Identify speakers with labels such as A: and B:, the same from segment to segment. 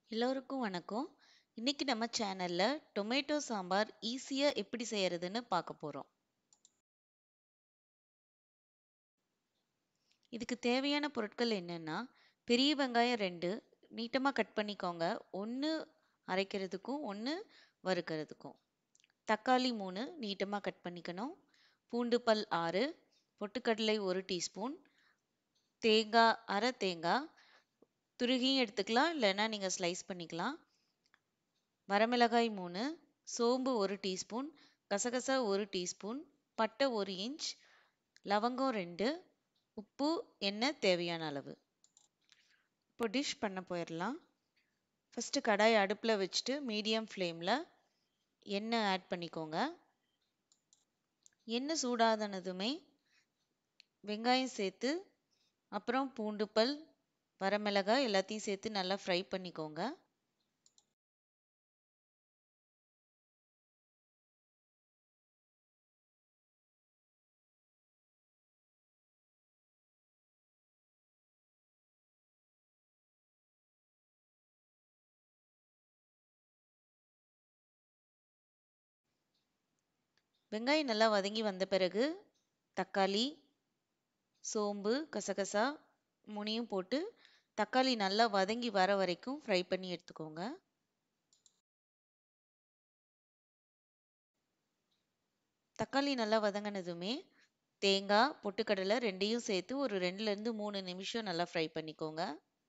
A: எல்லோருக்கும் வணக்கம் இன்னைக்கு நம்ம சேனல்ல டொமேட்டோ சாம்பார் ஈஸியா எப்படி செய்யறதுன்னு பார்க்க போறோம் இதுக்கு தேவையான பொருட்கள் என்னன்னா பெரிய வெங்காயம் ரெண்டு நீட்டமாக கட் பண்ணிக்கோங்க ஒன்று அரைக்கிறதுக்கும் ஒன்று வறுக்கிறதுக்கும் தக்காளி மூணு நீட்டமாக கட் பண்ணிக்கணும் பூண்டு பல் ஆறு பொட்டுக்கடலை ஒரு டீஸ்பூன் தேங்காய் அரை தேங்காய் துருகியும் எடுத்துக்கலாம் இல்லைன்னா நீங்கள் ஸ்லைஸ் பண்ணிக்கலாம் வரமிளகாய் மூணு சோம்பு ஒரு டீஸ்பூன் கசகசா ஒரு டீஸ்பூன் பட்டை ஒரு இன்ச் லவங்கம் ரெண்டு உப்பு எண்ணெய் தேவையான அளவு இப்போ டிஷ் பண்ண போயிடலாம் ஃபஸ்ட்டு கடாய் அடுப்பில் வச்சுட்டு மீடியம் ஃப்ளேமில் எண்ணெய் ஆட் பண்ணிக்கோங்க எண்ணெய் சூடாதனதுமே வெங்காயம் சேர்த்து அப்புறம் பூண்டு பல் வரமிளகாய் எல்லாத்தையும் சேர்த்து நல்லா ஃப்ரை பண்ணிக்கோங்க வெங்காயம் நல்லா வதங்கி வந்த பிறகு தக்காளி சோம்பு கசகசா முனியும் போட்டு தக்காளி நல்லா வதங்கி வர வரைக்கும் ஃப்ரை பண்ணி எடுத்துக்கோங்க தக்காளி நல்லா வதங்கினதுமே தேங்காய் பொட்டுக்கடலை ரெண்டையும் சேர்த்து ஒரு ரெண்டுலேருந்து மூணு நிமிஷம் நல்லா ஃப்ரை பண்ணிக்கோங்க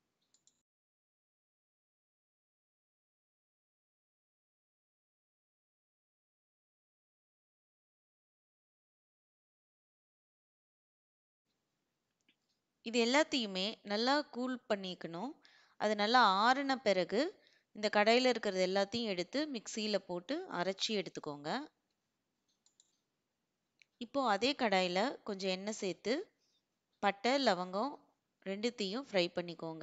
A: இது எல்லாத்தையுமே நல்லா கூல் பண்ணிக்கணும் அது நல்லா ஆறின பிறகு இந்த கடையில் இருக்கிறது எல்லாத்தையும் எடுத்து மிக்சியில் போட்டு அரைச்சி எடுத்துக்கோங்க இப்போ அதே கடாயில் கொஞ்சம் எண்ணெய் சேர்த்து பட்டை லவங்கம் ரெண்டுத்தையும் ஃப்ரை பண்ணிக்கோங்க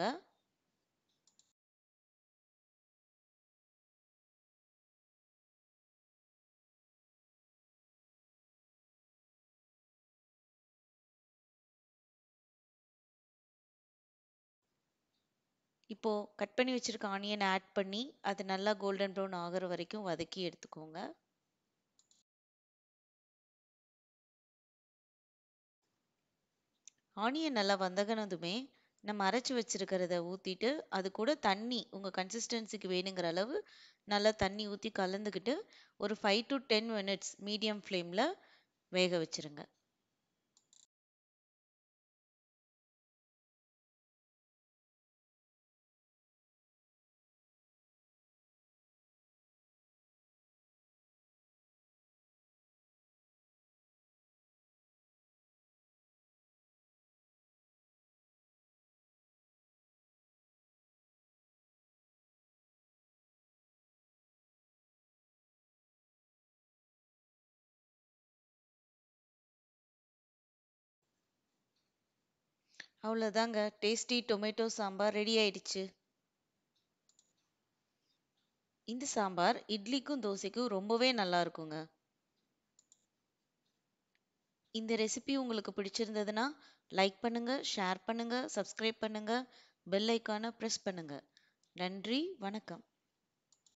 A: இப்போ கட் பண்ணி வச்சிருக்க ஆனியன் ஆட் பண்ணி அது நல்லா கோல்டன் ப்ரௌன் ஆகிற வரைக்கும் வதக்கி எடுத்துக்கோங்க ஆனியன் நல்லா வதங்கினதுமே நம்ம அரைச்சி வச்சிருக்கிறத ஊற்றிட்டு அது கூட தண்ணி உங்கள் கன்சிஸ்டன்சிக்கு வேணுங்கிற அளவு நல்லா தண்ணி ஊற்றி கலந்துக்கிட்டு ஒரு five to ten minutes medium ஃப்ளேமில் வேக வச்சுருங்க அவ்வளோதாங்க டேஸ்டி டொமேட்டோ சாம்பார் ரெடி ஆயிடுச்சு இந்த சாம்பார் இட்லிக்கும் தோசைக்கும் ரொம்பவே நல்லா இருக்குங்க இந்த ரெசிபி உங்களுக்கு பிடிச்சிருந்ததுன்னா லைக் பண்ணுங்க ஷேர் பண்ணுங்க சப்ஸ்கிரைப் பண்ணுங்க பெல் ஐக்கானை ப்ரெஸ் பண்ணுங்க நன்றி வணக்கம்